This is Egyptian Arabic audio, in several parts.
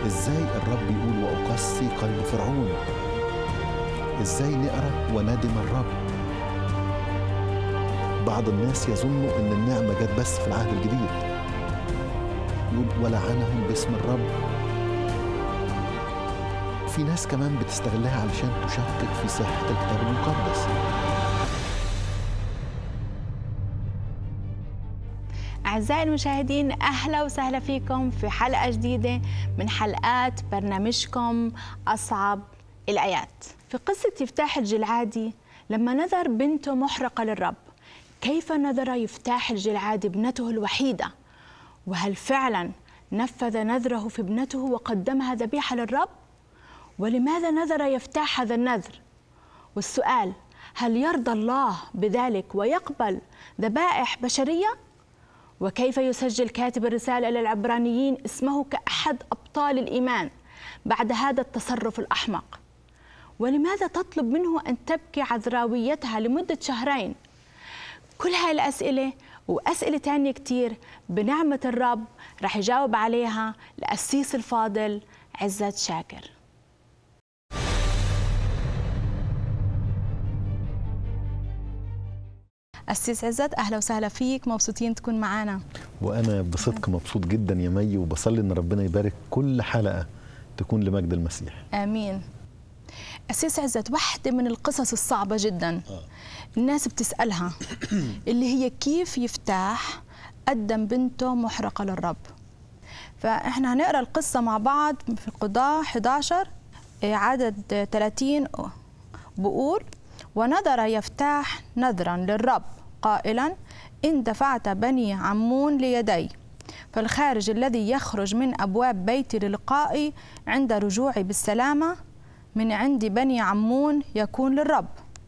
ازاي الرب يقول واقسي قلب فرعون ازاي نقرا وندم الرب بعض الناس يظنوا ان النعمه جت بس في العهد الجديد يقول ولعنهم باسم الرب في ناس كمان بتستغلها علشان تشكك في صحه الكتاب المقدس أعزائي المشاهدين أهلا وسهلا فيكم في حلقة جديدة من حلقات برنامجكم أصعب الآيات في قصة يفتاح الجلعادي لما نذر بنته محرقة للرب كيف نذر يفتاح الجلعادي ابنته الوحيدة وهل فعلا نفذ نذره في ابنته وقدمها ذبيحة للرب ولماذا نذر يفتاح هذا النذر والسؤال هل يرضى الله بذلك ويقبل ذبائح بشريه وكيف يسجل كاتب الرسالة إلى العبرانيين اسمه كأحد أبطال الإيمان بعد هذا التصرف الأحمق ولماذا تطلب منه أن تبكي عذراويتها لمدة شهرين كل هاي الأسئلة وأسئلة تانية كتير بنعمة الرب رح يجاوب عليها القسيس الفاضل عزت شاكر أسيس عزت أهلا وسهلا فيك مبسوطين تكون معنا وانا بصدق مبسوط جدا يا مي وبصلي ان ربنا يبارك كل حلقه تكون لمجد المسيح آمين أسيس عزت واحدة من القصص الصعبة جدا الناس بتسألها اللي هي كيف يفتح قدم بنته محرقة للرب فإحنا هنقرأ القصة مع بعض في القضاء 11 إيه، عدد 30 بقول ونذر يفتاح نذرا للرب قائلا إن دفعت بني عمون ليدي فالخارج الذي يخرج من أبواب بيتي للقائي عند رجوعي بالسلامة من عند بني عمون يكون للرب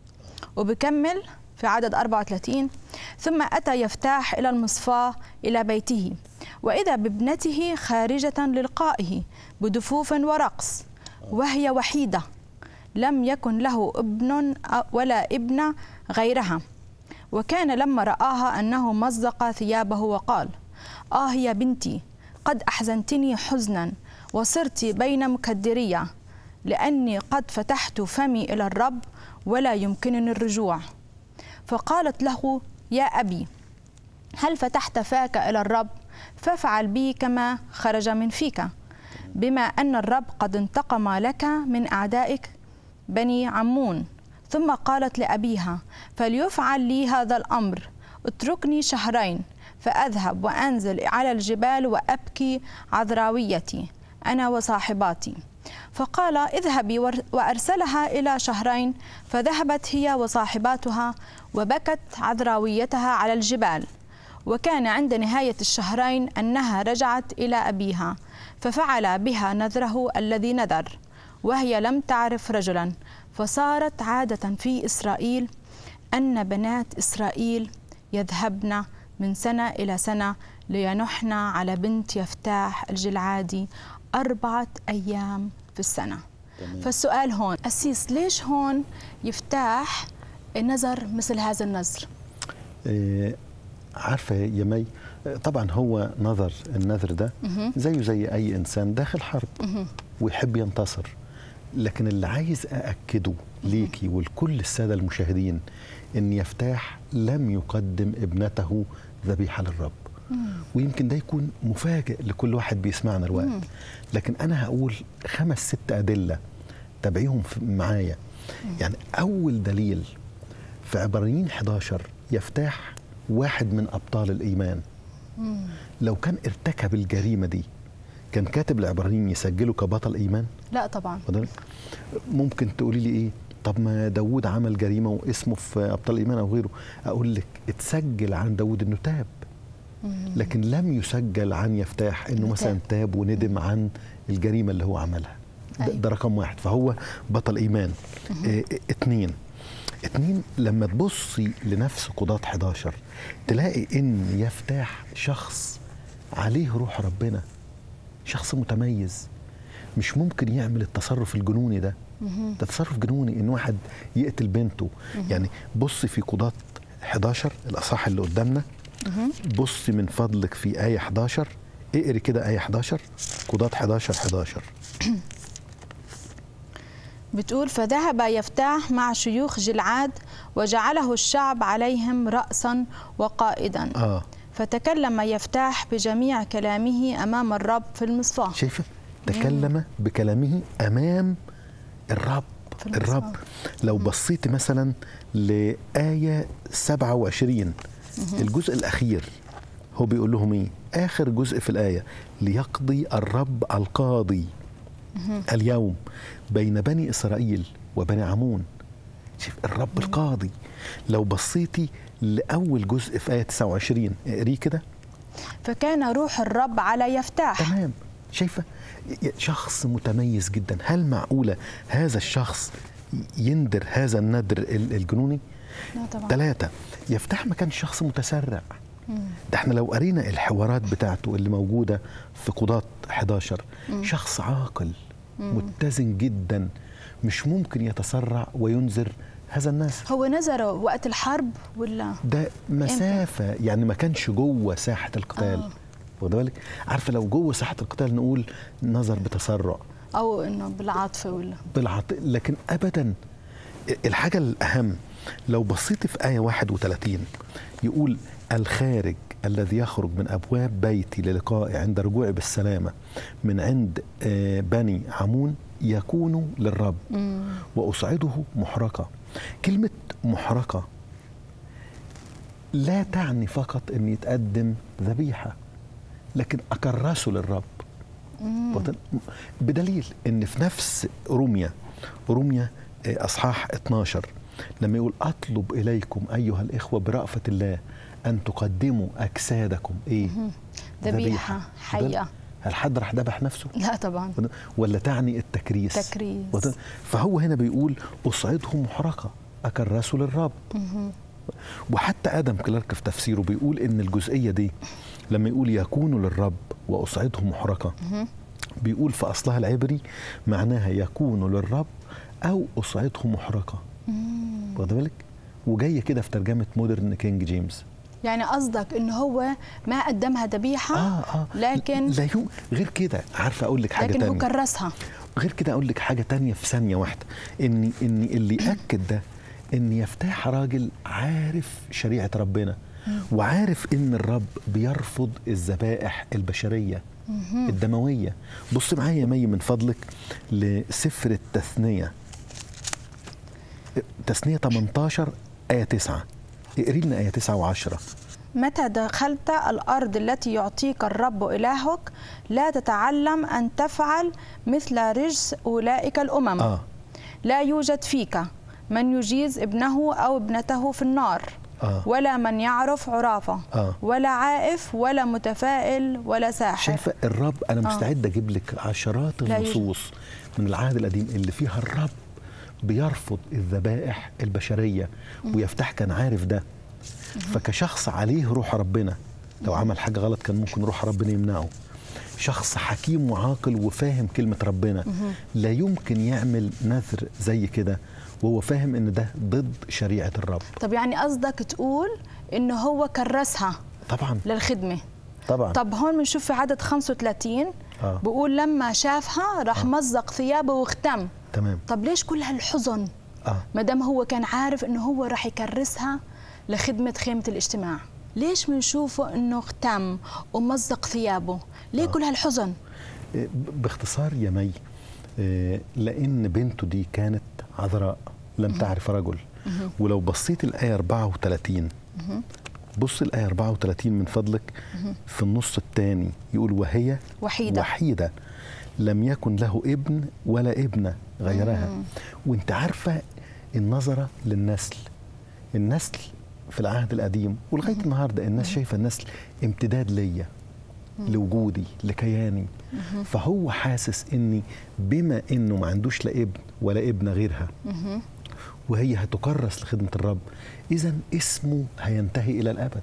وبكمل في عدد 34 ثم أتى يفتاح إلى المصفاة إلى بيته وإذا بابنته خارجة للقائه بدفوف ورقص وهي وحيدة لم يكن له ابن ولا ابنة غيرها وكان لما رآها أنه مزق ثيابه وقال آه يا بنتي قد أحزنتني حزنا وصرت بين مكدرية لأني قد فتحت فمي إلى الرب ولا يمكنني الرجوع فقالت له يا أبي هل فتحت فاك إلى الرب فافعل بي كما خرج من فيك بما أن الرب قد انتقم لك من أعدائك بني عمون ثم قالت لأبيها فليفعل لي هذا الأمر اتركني شهرين فأذهب وأنزل على الجبال وأبكي عذراويتي أنا وصاحباتي فقال اذهبي ور- وأرسلها إلى شهرين فذهبت هي وصاحباتها وبكت عذراويتها على الجبال وكان عند نهاية الشهرين أنها رجعت إلى أبيها ففعل بها نذره الذي نذر وهي لم تعرف رجلا فصارت عادة في إسرائيل أن بنات إسرائيل يذهبن من سنة إلى سنة لينحن على بنت يفتاح الجلعادي أربعة أيام في السنة تمام. فالسؤال هون أسيس ليش هون يفتاح نذر مثل هذا النذر آه، عارفه يا مي آه، طبعا هو نظر النذر ده زيه زي اي انسان داخل حرب ويحب ينتصر لكن اللي عايز أأكده ليكي ولكل السادة المشاهدين إن يفتاح لم يقدم ابنته ذبيحة للرب ويمكن ده يكون مفاجئ لكل واحد بيسمعنا الوقت لكن أنا هقول خمس ست أدلة تابعيهم في- معايا يعني أول دليل في عبرانيين 11 يفتاح واحد من أبطال الإيمان لو كان ارتكب الجريمة دي كان كاتب العبرانيين يسجله كبطل إيمان لا طبعا فضل- ممكن تقولي لي ايه طب ما داوود عمل جريمه واسمه في ابطال الايمان او غيره اقول لك اتسجل عن داوود انه تاب لكن لم يسجل عن يفتاح انه إنه مثلا تاب. تاب وندم عن الجريمه اللي هو عملها ده, أيوة. ده رقم واحد فهو بطل ايمان اه اتنين اتنين لما تبصي لنفس قضاة 11 تلاقي ان يفتاح شخص عليه روح ربنا شخص متميز مش ممكن يعمل التصرف الجنوني ده ده تصرف جنوني ان واحد يقتل بنته يعني بصي في قضاة 11 الاصح اللي قدامنا بصي من فضلك في آية 11 اقري كده آية 11 قضاة 11 11 بتقول فذهب يفتاح مع شيوخ جلعاد وجعله الشعب عليهم رأسا وقائدا اه فتكلم يفتاح بجميع كلامه أمام الرب في المصفاة شايفه تكلم بكلامه امام الرب في المصحف. الرب لو بصيت مثلا لآية 27 الجزء الأخير هو بيقول لهم إيه؟ آخر جزء في الآية ليقضي الرب القاضي اليوم بين بني إسرائيل وبني عمون شوف الرب القاضي لو بصيتي لأول جزء في آية 29 اقريه كده فكان روح الرب على يفتاح تمام شايفه شخص متميز جدا هل معقوله هذا الشخص يندر هذا الندر ال- الجنوني لا طبعا ثلاثة يفتح ما كانش شخص متسرع ده احنا لو قرينا الحوارات بتاعته اللي موجودة في قضاة 11 شخص عاقل متزن جدا مش ممكن يتسرع وينذر هذا الناس هو نزره وقت الحرب ولا ده مسافة يعني ما كانش جوه ساحة القتال آه. واخد بالك عارفة لو جوه ساحة القتال نقول نظر بتسرع أو إنه بالعاطفة ولا بالعط... لكن ابدا الحاجه الاهم لو بصيت في ايه 31 يقول الخارج الذي يخرج من ابواب بيتي للقائي عند رجوعي بالسلامه من عند آه، بني عمون يكون للرب واصعده محرقه كلمه محرقه لا تعني فقط ان يتقدم ذبيحه لكن اكرسه للرب وطن- بدليل ان في نفس روميا روميا آه، اصحاح 12 لما يقول اطلب اليكم ايها الاخوه برأفه الله ان تقدموا اجسادكم ايه ذبيحة حية هل حد راح ذبح نفسه لا طبعا ولا تعني التكريس تكريس. وط- فهو هنا بيقول اصعده محرقه اكرسه للرب وحتى ادم كلارك في تفسيره بيقول ان الجزئيه دي لما يقول يكون للرب واصعده محرقه بيقول في اصلها العبري معناها يكون للرب او اصعده محرقه واخد بالك وجايه كده في ترجمه مودرن كينج جيمس يعني قصدك إنه هو ما قدمها ذبيحة اه اه لكن لا يوم غير كده عارفه اقول لك حاجه لكن هو تانية كرسها غير كده اقول لك حاجه تانية في ثانيه واحده ان ان اللي ياكد ده ان يفتح راجل عارف شريعه ربنا وعارف ان الرب بيرفض الذبائح البشريه الدمويه بص معايا يا مي من فضلك لسفر التثنيه تثنيه 18 ايه 9 اقري لنا ايه 9 و10 متى دخلت الأرض التي يعطيك الرب إلهك لا تتعلم أن تفعل مثل رجس أولئك الأمم اه لا يوجد فيك من يجيز ابنه أو ابنته في النار آه. ولا من يعرف عرافة آه. ولا عائف ولا متفائل ولا ساحر شايفه الرب انا مستعد اجيب لك عشرات لا يوجد. النصوص من العهد القديم اللي فيها الرب بيرفض الذبائح البشريه ويفتح كان عارف ده فكشخص عليه روح ربنا لو عمل حاجه غلط كان ممكن روح ربنا يمنعه شخص حكيم وعاقل وفاهم كلمه ربنا لا يمكن يعمل نذر زي كده وهو فاهم ان ده ضد شريعه الرب طب يعني قصدك تقول إنه هو كرسها طبعا للخدمة طبعا طب هون بنشوف في عدد 35 آه. بقول لما شافها راح مزق ثيابه واختم تمام طب ليش كل هالحزن اه ما دام هو كان عارف انه هو راح يكرسها لخدمه خيمه الاجتماع ليش بنشوفه انه اختم ومزق ثيابه ليه كل هالحزن ب- باختصار يا مي آه، لان بنته دي كانت عذراء لم تعرف رجل ولو بصيت الايه 34 بص الايه 34 من فضلك في النص الثاني يقول وهي وحيدة. وحيده لم يكن له ابن ولا ابنه غيرها وانت عارفه النظره للنسل النسل في العهد القديم ولغايه النهارده الناس شايفه النسل امتداد ليا لوجودي لكياني فهو حاسس اني بما انه ما عندوش لا ابن ولا ابنه غيرها وهي هتكرس لخدمه الرب اذا اسمه هينتهي الى الابد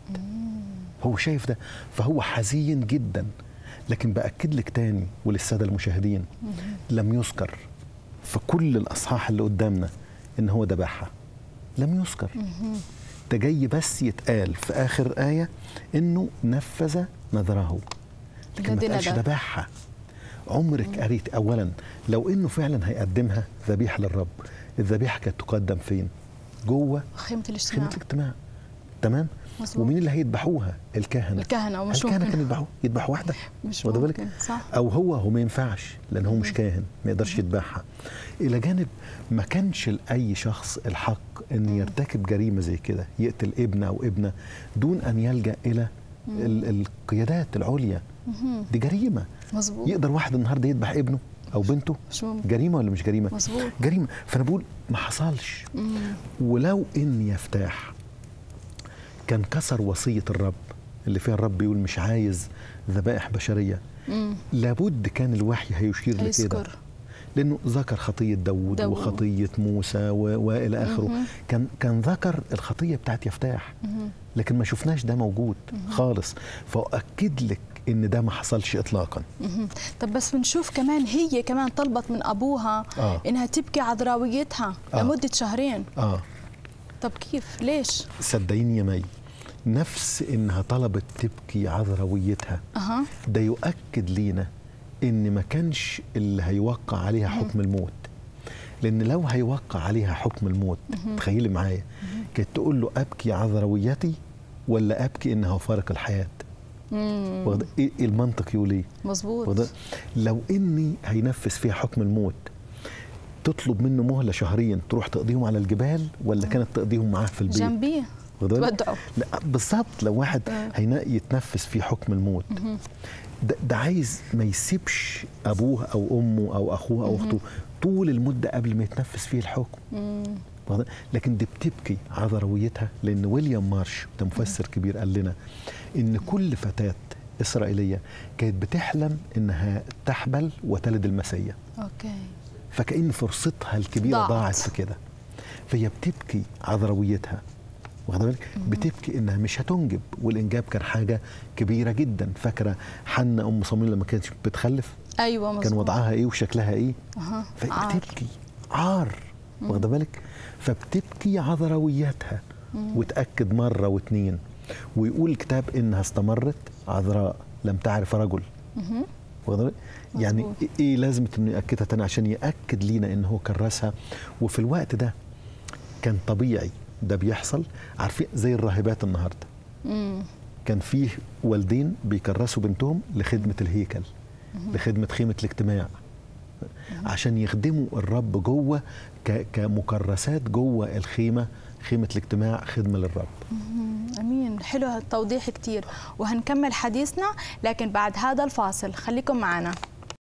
هو شايف ده فهو حزين جدا لكن باكد لك تاني وللساده المشاهدين لم يذكر في كل الاصحاح اللي قدامنا ان هو ذبحها لم يذكر ده جاي بس يتقال في اخر ايه انه نفذ نذره لكن ما الذي تقالش ندر. ذبحها عمرك قريت اولا لو انه فعلا هيقدمها ذبيحه للرب الذبيحه كانت تقدم فين جوه خيمة خيمه الاجتماع الاجتماع تمام مظبوط. ومين اللي هيذبحوها الكهنه الكهنة ومش الكهنه ممكن كانوا يذبحوا يذبحوا واحده مش واخد بالك؟ ممكن صح او هو هو ما ينفعش لان هو مش كاهن ما يقدرش يذبحها الى جانب ما كانش لاي شخص الحق ان يرتكب جريمه زي كده يقتل ابن او ابنه دون ان يلجا الى ال- القيادات العليا مهم. دي جريمه مظبوط يقدر واحد النهارده يذبح ابنه او بنته مش ممكن جريمه ولا مش جريمه مظبوط جريمه فانا بقول ما حصلش مم. ولو ان يفتاح كان كسر وصيه الرب اللي فيها الرب بيقول مش عايز ذبائح بشريه مم. لابد كان الوحي هيشير لكده هيذكر لانه ذكر خطيه داوود داوود. وخطيه موسى و... والى اخره مهم. كان كان ذكر الخطيه بتاعت يفتاح مهم. لكن ما شفناش ده موجود خالص فاؤكد لك ان ده ما حصلش اطلاقا مهم. طب بس بنشوف كمان هي كمان طلبت من ابوها آه. انها تبكي عذراويتها آه. لمده شهرين اه طب كيف ليش صدقيني يا مي نفس انها طلبت تبكي عذراويتها اها ده يؤكد لينا ان ما كانش اللي هيوقع عليها حكم الموت لان لو هيوقع عليها حكم الموت تخيلي معايا كانت تقول له ابكي عذراويتي ولا ابكي انها فارق الحياه مم. واخد- ايه إيه المنطق يقول ايه مظبوط واخد- لو اني هينفذ فيها حكم الموت تطلب منه مهله شهرين تروح تقضيهم على الجبال ولا كانت تقضيهم معاه في البيت جنبيه واخد بالك؟ تودعوا لا بالظبط لو واحد آه. هينا يتنفذ فيه حكم الموت ده, ده عايز ما يسيبش ابوه او امه او اخوه او اخته طول المده قبل ما يتنفذ فيه الحكم مم. واخد؟ لكن دي بتبكي عذرويتها لان ويليام مارش ده مفسر كبير قال لنا ان كل فتاه اسرائيليه كانت بتحلم انها تحبل وتلد المسيح اوكي فكأن فرصتها الكبيرة ضاعت. ضاعت في كده فهي بتبكي عذرويتها واخده بالك بتبكي انها مش هتنجب والانجاب كان حاجه كبيره جدا فاكره حنة ام صمويل لما كانت بتخلف ايوه مظبوط كان وضعها ايه وشكلها ايه اها فهي عار. بتبكي عار واخده بالك فبتبكي عذرويتها وتاكد مره واتنين ويقول الكتاب انها استمرت عذراء لم تعرف رجل مهم. واخد بالك؟ يعني مظبوط. ايه لازمه انه ياكدها تاني عشان ياكد لينا ان هو كرسها وفي الوقت ده كان طبيعي ده بيحصل عارفين زي الراهبات النهارده مم. كان فيه والدين بيكرسوا بنتهم لخدمه الهيكل لخدمه خيمه الاجتماع عشان يخدموا الرب جوه ك- كمكرسات جوه الخيمه خيمه الاجتماع خدمه للرب مم. امين حلو هالتوضيح كتير وهنكمل حديثنا لكن بعد هذا الفاصل خليكم معنا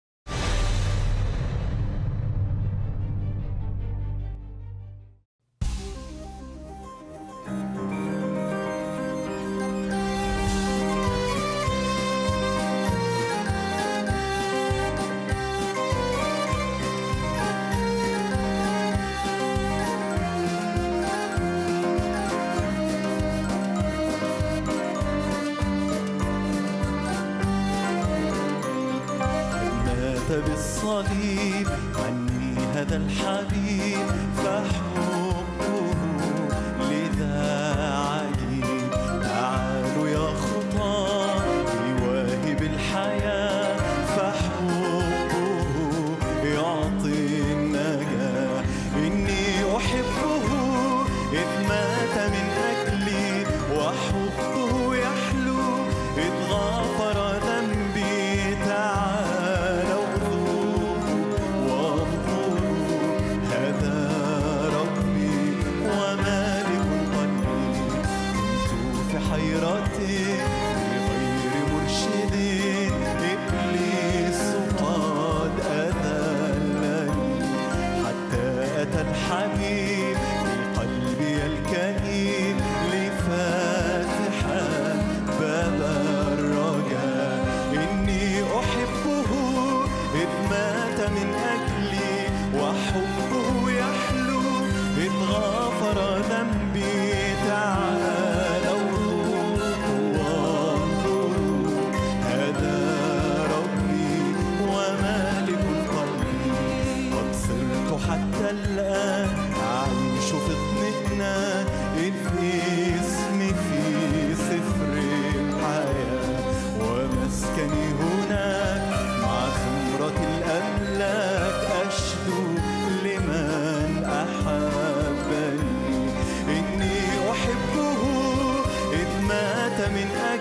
مات بالصليب عني هذا الحبيب فحبه لذا عجيب تعالوا يا خطاة لواهب الحياة فحبه يعطي النجاة إني أحبه إذ مات من أجلي وحبه يحلو إذ غفر ذنبي تعالوا ذوقوا وانظروا هذا ربي ومالك قلبي كنت في حيرتي بغير مرشد إبليس قد أذلني حتى أتى الحبيب في قلبي الكئيب لفاتحا باب الرب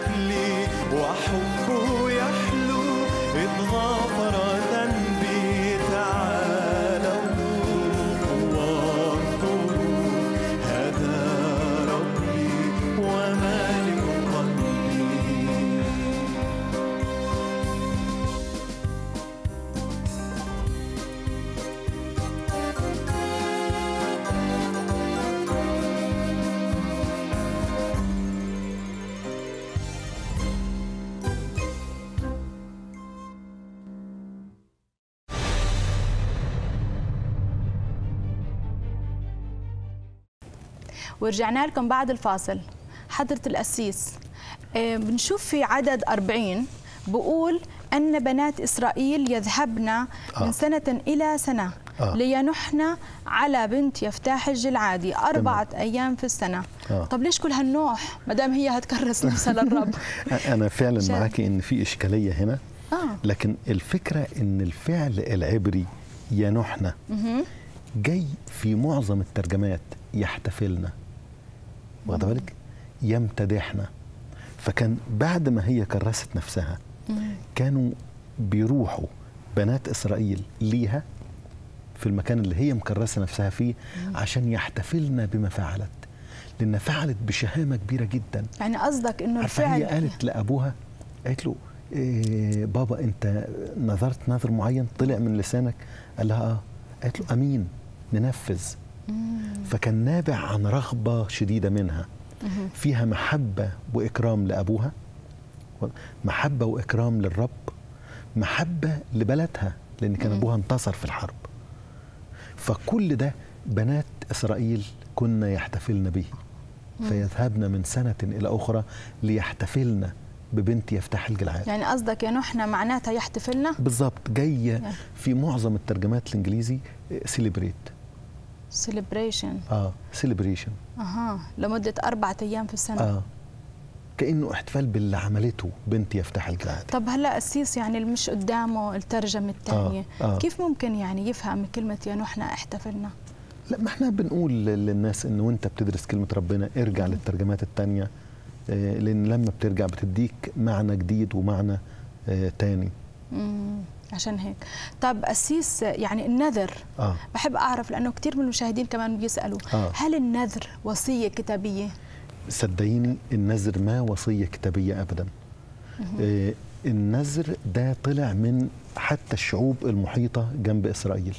أجلي وحبه يحلو إذ غفر ذنبي تعالوا وانظروا هذا ربي ومالك قلبي ورجعنا لكم بعد الفاصل حضرة القسيس آه، بنشوف في عدد 40 بقول أن بنات إسرائيل يذهبن آه. من سنة إلى سنة آه. لينحن على بنت يفتاح الجلعادي أربعة أيام في السنة آه. طب ليش كل هالنوح ما دام هي هتكرس نفسها للرب انا فعلا شايف. معاكي ان في اشكاليه هنا آه. لكن الفكره ان الفعل العبري ينحنا مهم. جاي في معظم الترجمات يحتفلنا واخد بالك يمتدحنا فكان بعد ما هي كرست نفسها كانوا بيروحوا بنات اسرائيل ليها في المكان اللي هي مكرسه نفسها فيه عشان يحتفلن بما فعلت لان فعلت بشهامه كبيره جدا يعني قصدك إنه عارفه الفعل هي قالت لابوها قالت له إيه بابا انت نظرت نظر معين طلع من لسانك قال لها اه قالت له امين ننفذ فكان نابع عن رغبه شديده منها فيها محبه واكرام لابوها محبه واكرام للرب محبه لبلدها لان كان ابوها انتصر في الحرب فكل ده بنات اسرائيل كنا يحتفلن به فيذهبن من سنه الى اخرى ليحتفلن ببنت يفتح الجلعاد يعني قصدك يا نحنا معناتها يحتفلنا بالظبط جايه يعني. في معظم الترجمات الانجليزي سيليبريت سيلبريشن اه سيليبريشن اها لمده اربعة ايام في السنه اه كانه احتفال باللي عملته بنت يفتح الجلعاد طب هلا قسيس يعني اللي مش قدامه الترجمه الثانيه آه، آه. كيف ممكن يعني يفهم كلمه يا نحنا احتفلنا لا ما احنا بنقول للناس ان وانت بتدرس كلمه ربنا ارجع للترجمات التانية آه، لان لما بترجع بتديك معنى جديد ومعنى آه، تاني مم. عشان هيك طب قسيس يعني النذر اه بحب اعرف لانه كثير من المشاهدين كمان بيسالوا آه. هل النذر وصيه كتابيه صدقيني النذر ما وصيه كتابيه ابدا آه، النذر ده طلع من حتى الشعوب المحيطه جنب اسرائيل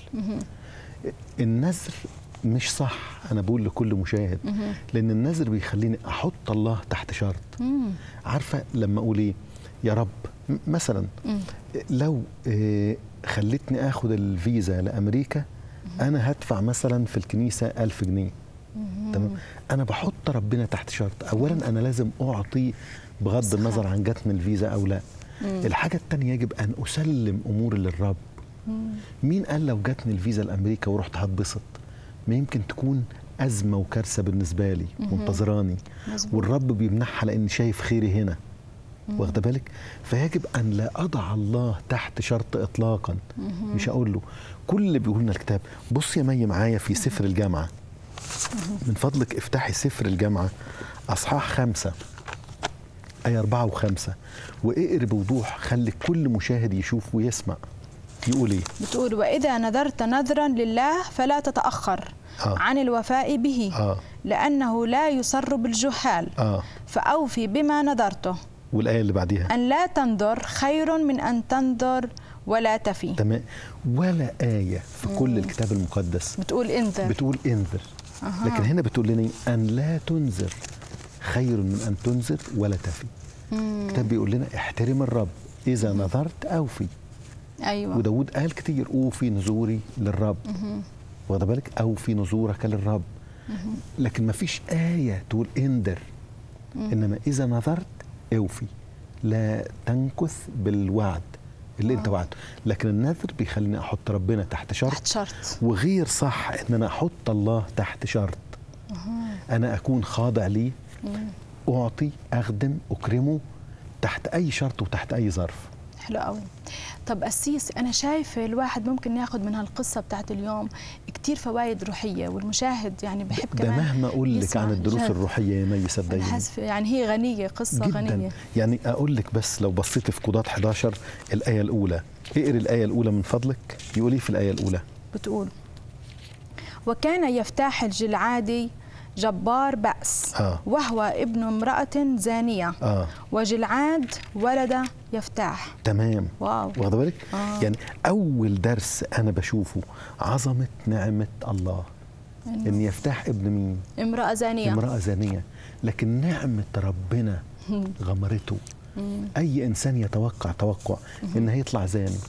النذر مش صح انا بقول لكل مشاهد لان النذر بيخليني احط الله تحت شرط مم. عارفه لما اقول ايه يا رب م- مثلا مم. لو آه، خلتني اخد الفيزا لامريكا انا هدفع مثلا في الكنيسه ألف جنيه تمام انا بحط ربنا تحت شرط اولا انا لازم اعطي بغض صح. النظر عن جاتني الفيزا او لا الحاجه الثانيه يجب ان اسلم اموري للرب مين قال لو جاتني الفيزا لامريكا ورحت هتبسط ما يمكن تكون ازمه وكارثه بالنسبه لي منتظراني مظبوط. والرب بيمنحها لان شايف خيري هنا واخده بالك فيجب ان لا اضع الله تحت شرط اطلاقا مش هقول له كل اللي بيقول لنا الكتاب بص يا مي معايا في سفر الجامعه من فضلك افتحي سفر الجامعه اصحاح خمسه آية أربعة وخمسة واقري بوضوح خلي كل مشاهد يشوف ويسمع يقول إيه بتقول واذا نذرت نذرا لله فلا تتاخر آه. عن الوفاء به آه. لانه لا يسر بالجهال آه فاوفي بما نذرته والآية اللي بعديها ان لا تنظر خير من ان تنظر ولا تفي تمام ولا آية في كل الكتاب المقدس بتقول انذر بتقول انذر لكن هنا بتقول لنا إيه؟ أن لا تنذر خير من أن تنذر ولا تفي الكتاب بيقول لنا احترم الرب إذا نذرت أوفي ايوه وداود قال كتير أوفي نذوري للرب واخد بالك أوفي نذورك للرب لكن ما فيش آية تقول انذر إنما إذا نذرت اوفي لا تنكث بالوعد اللي انت وعدته لكن النذر بيخليني احط ربنا تحت شرط تحت شرط وغير صح ان انا احط الله تحت شرط انا اكون خاضع ليه اعطي اخدم اكرمه تحت اي شرط وتحت اي ظرف حلو قوي طب أسيس أنا شايفة الواحد ممكن ياخذ من هالقصة بتاعت اليوم كتير فوائد روحية والمشاهد يعني بحب ده كمان مهما اقول لك يسمع عن الدروس جد. الروحيه يا مي أنا صدقيني حاسة يعني هي غنية قصة جدا غنية يعني اقول لك بس لو بصيتي في قضاة 11 الايه الاولى اقري الايه الاولى من فضلك يقول ايه في الايه الاولى بتقول وكان يفتاح الجلعادي جبار بأس آه. وهو ابن امرأة زانية اه وجلعاد ولد يفتاح تمام واو واخد بالك آه. يعني اول درس انا بشوفه عظمه نعمه الله ان يفتح ابن مين امرأة زانية امراه زانيه لكن نعمه ربنا غمرته اي انسان يتوقع توقع ان هيطلع زاني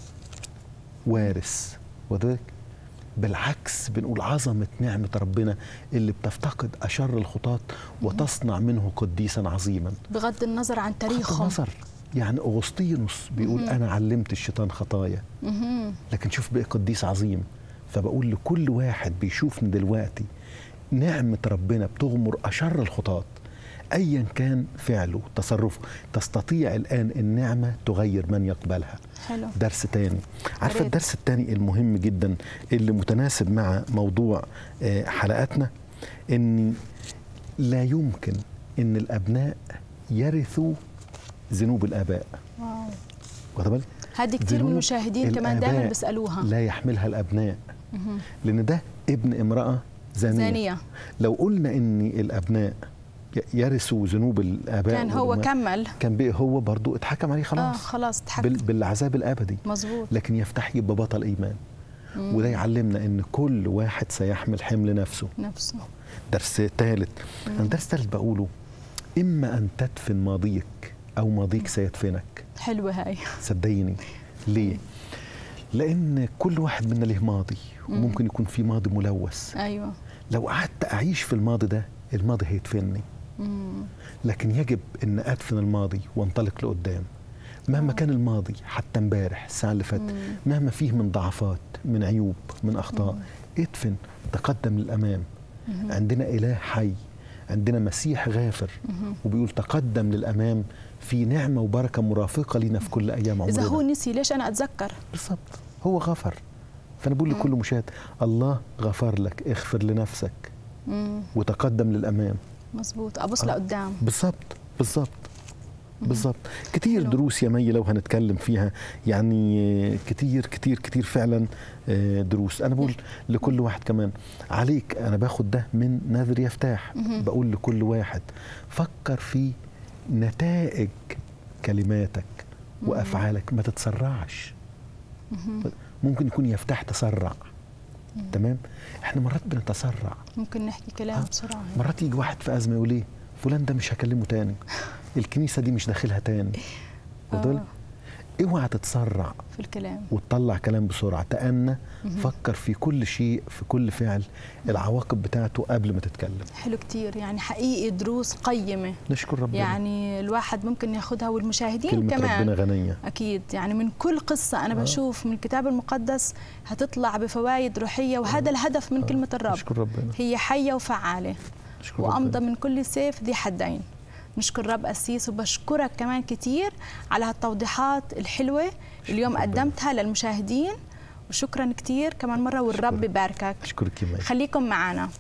وارث واخد بالك بالعكس بنقول عظمة نعمة ربنا اللي بتفتقد أشر الخطاة وتصنع منه قديسا عظيما بغض النظر عن بغض تاريخهم النظر يعني أغسطينوس بيقول أنا علمت الشيطان خطايا مهم. لكن شوف بقى قديس عظيم فبقول لكل واحد بيشوفني دلوقتي نعمة ربنا بتغمر أشر الخطاة أيا كان فعله تصرفه تستطيع الآن النعمة تغير من يقبلها حلو درس تاني عارفة ريت. الدرس التاني المهم جدا اللي متناسب مع موضوع آه، حلقاتنا ان لا يمكن ان الابناء يرثوا ذنوب الاباء واو واخد بالك هذه كثير من ذنوب المشاهدين كمان دائما الآباء بيسألوها لا يحملها الابناء لان ده ابن امراه زانيه, زانية لو قلنا ان الابناء ي- يرثوا ذنوب الاباء كان هو والأمهات، كمل كان بقى هو برضو اتحكم عليه اه خلاص خلاص تحكم بال- بالعذاب الابدي مظبوط لكن يفتح يبقى بطل ايمان وده يعلمنا ان كل واحد سيحمل حمل نفسه نفسه درس ثالث انا درس ثالث بقوله اما ان تدفن ماضيك او ماضيك سيدفنك حلوة هاي صدقيني ليه لان كل واحد منا له ماضي وممكن يكون في ماضي ملوث ايوه لو قعدت اعيش في الماضي ده الماضي هيدفني مم. لكن يجب ان ادفن الماضي وانطلق لقدام مهما كان الماضي حتى امبارح الساعه اللي فاتت مهما فيه من ضعفات من عيوب من اخطاء ادفن تقدم للامام عندنا اله حي عندنا مسيح غافر وبيقول تقدم للامام في نعمه وبركه مرافقه لينا في كل ايام عمرنا اذا هو نسي ليش انا اتذكر بالظبط هو غفر فانا بقول لكل مشاهد الله غفر لك اغفر لنفسك مم. وتقدم للامام مظبوط ابص آه. لقدام بالظبط بالظبط بالظبط كتير حلو. دروس يا مي لو هنتكلم فيها يعني كتير كتير كتير فعلا آه، دروس انا بقول لكل واحد كمان عليك انا باخد ده من نذر يفتاح بقول لكل واحد فكر في نتائج كلماتك وافعالك ما تتسرعش ممكن يكون يفتح تسرع تمام احنا مرات بنتسرع ممكن نحكي كلام آه. بسرعة مرات يجي واحد في ازمه يقول ايه فلان ده مش هكلمه تاني الكنيسه دي مش داخلها تاني واخد بالك؟ اوعى تتسرع في الكلام وتطلع كلام بسرعه تأنى فكر في كل شيء في كل فعل العواقب بتاعته قبل ما تتكلم حلو كتير يعني حقيقي دروس قيمة نشكر ربنا يعني الواحد ممكن ياخدها والمشاهدين كلمه كمان ربنا غنيه أكيد يعني من كل قصة أنا آه. بشوف من الكتاب المقدس هتطلع بفوائد روحية وهذا الهدف من كلمة الرب نشكر ربنا هي حية وفعالة نشكر وأمضى ربنا من كل سيف ذي حدين نشكر رب أسيس وبشكرك كمان كتير على هالتوضيحات الحلوة اليوم ربنا. قدمتها للمشاهدين وشكرا كتير كمان مرة والرب شكرا. يباركك اشكرك يا مي خليكم معنا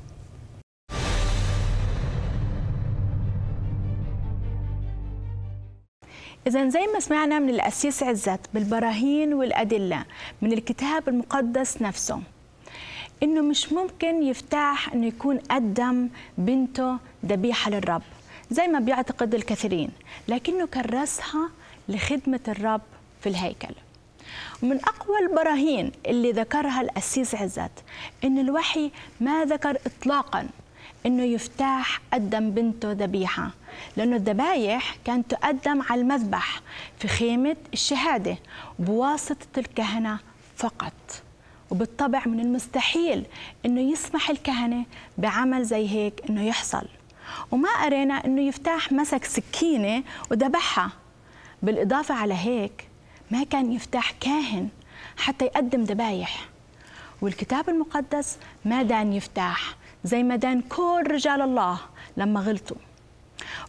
إذا زي ما سمعنا من الأسيس عزت بالبراهين والأدلة من الكتاب المقدس نفسه إنه مش ممكن يفتح إنه يكون قدم بنته ذبيحة للرب زي ما بيعتقد الكثيرين لكنه كرسها لخدمة الرب في الهيكل ومن أقوى البراهين اللي ذكرها الأسيس عزت إن الوحي ما ذكر إطلاقا إنه يفتاح قدم بنته ذبيحة لأنه الذبايح كانت تقدم على المذبح في خيمة الشهادة بواسطة الكهنة فقط وبالطبع من المستحيل إنه يسمح الكهنة بعمل زي هيك إنه يحصل وما قرينا إنه يفتح مسك سكينة وذبحها بالإضافة على هيك ما كان يفتح كاهن حتى يقدم ذبايح والكتاب المقدس ما دان يفتح زي ما دان كل رجال الله لما غلطوا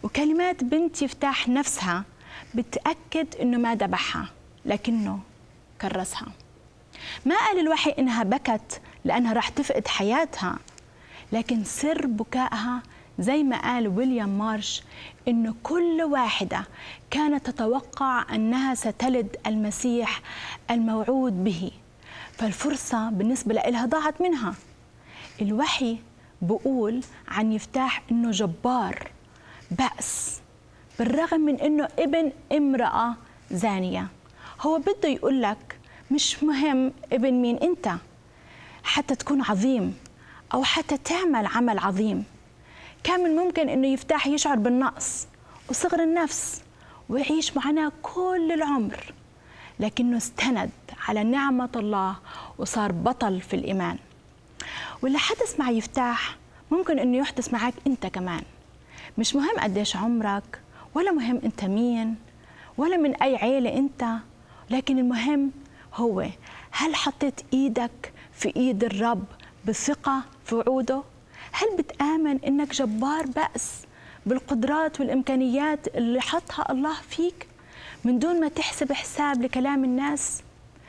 وكلمات بنت يفتح نفسها بتأكد إنه ما ذبحها لكنه كرسها ما قال الوحي إنها بكت لأنها راح تفقد حياتها لكن سر بكائها زي ما قال ويليام مارش إنه كل واحدة كانت تتوقع أنها ستلد المسيح الموعود به فالفرصة بالنسبة لها ضاعت منها الوحي بقول عن يفتاح إنه جبار بأس بالرغم من إنه ابن امرأة زانية هو بده يقول لك مش مهم ابن مين أنت حتى تكون عظيم أو حتى تعمل عمل عظيم كان من ممكن انه يفتح يشعر بالنقص وصغر النفس ويعيش معنا كل العمر لكنه استند على نعمة الله وصار بطل في الإيمان واللي حدث مع يفتاح ممكن انه يحدث معك انت كمان مش مهم قديش عمرك ولا مهم انت مين ولا من اي عيلة انت لكن المهم هو هل حطيت ايدك في ايد الرب بثقة في وعوده هل بتآمن إنك جبار بأس بالقدرات والإمكانيات اللي حطها الله فيك من دون ما تحسب حساب لكلام الناس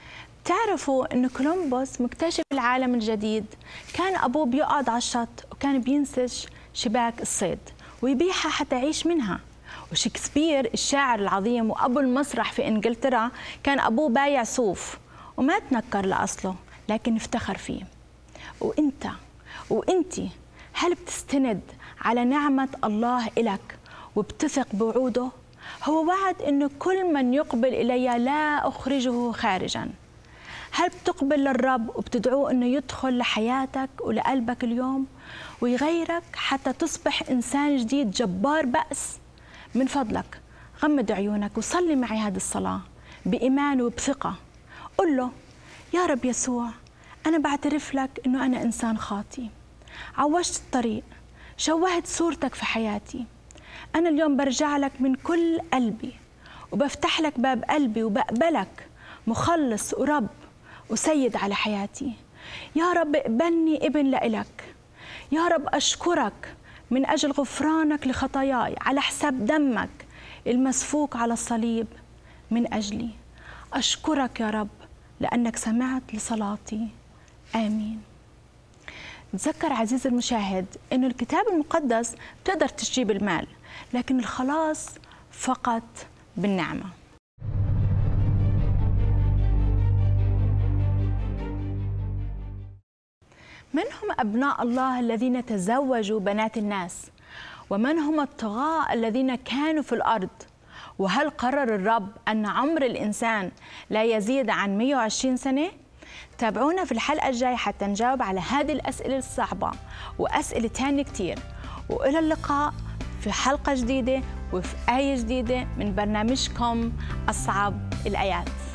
تعرفوا أن كولومبوس مكتشف العالم الجديد كان أبوه بيقعد على الشط وكان بينسج شباك الصيد ويبيعها حتى يعيش منها وشكسبير الشاعر العظيم وأبو المسرح في إنجلترا كان أبوه بايع صوف وما تنكر لأصله لكن افتخر فيه وانت وانتي هل بتستند على نعمة الله إلك وبتثق بوعوده؟ هو وعد إنه كل من يقبل إلي لا أخرجه خارجا هل بتقبل للرب وبتدعوه إنه يدخل لحياتك ولقلبك اليوم ويغيرك حتى تصبح إنسان جديد جبار بأس؟ من فضلك غمض عيونك وصلي معي هذه الصلاة بإيمان وبثقة قل له يا رب يسوع أنا بعترف لك إنه أنا إنسان خاطئ عوجت الطريق شوهت صورتك في حياتي أنا اليوم برجع لك من كل قلبي وبفتح لك باب قلبي وبقبلك مخلص ورب وسيد على حياتي يا رب اقبلني ابن لإلك يا رب أشكرك من أجل غفرانك لخطاياي على حساب دمك المسفوك على الصليب من أجلي أشكرك يا رب لأنك سمعت لصلاتي آمين تذكر عزيزي المشاهد أن الكتاب المقدس بتقدر تجيب المال لكن الخلاص فقط بالنعمه من هم أبناء الله الذين تزوجوا بنات الناس ومن هم الطغاة الذين كانوا في الأرض وهل قرر الرب أن عمر الإنسان لا يزيد عن 120 سنة؟ تابعونا في الحلقة الجاية حتى نجاوب على هذه الأسئلة الصعبة وأسئلة تانية كتير وإلى اللقاء في حلقة جديدة وفي آية جديدة من برنامجكم أصعب الآيات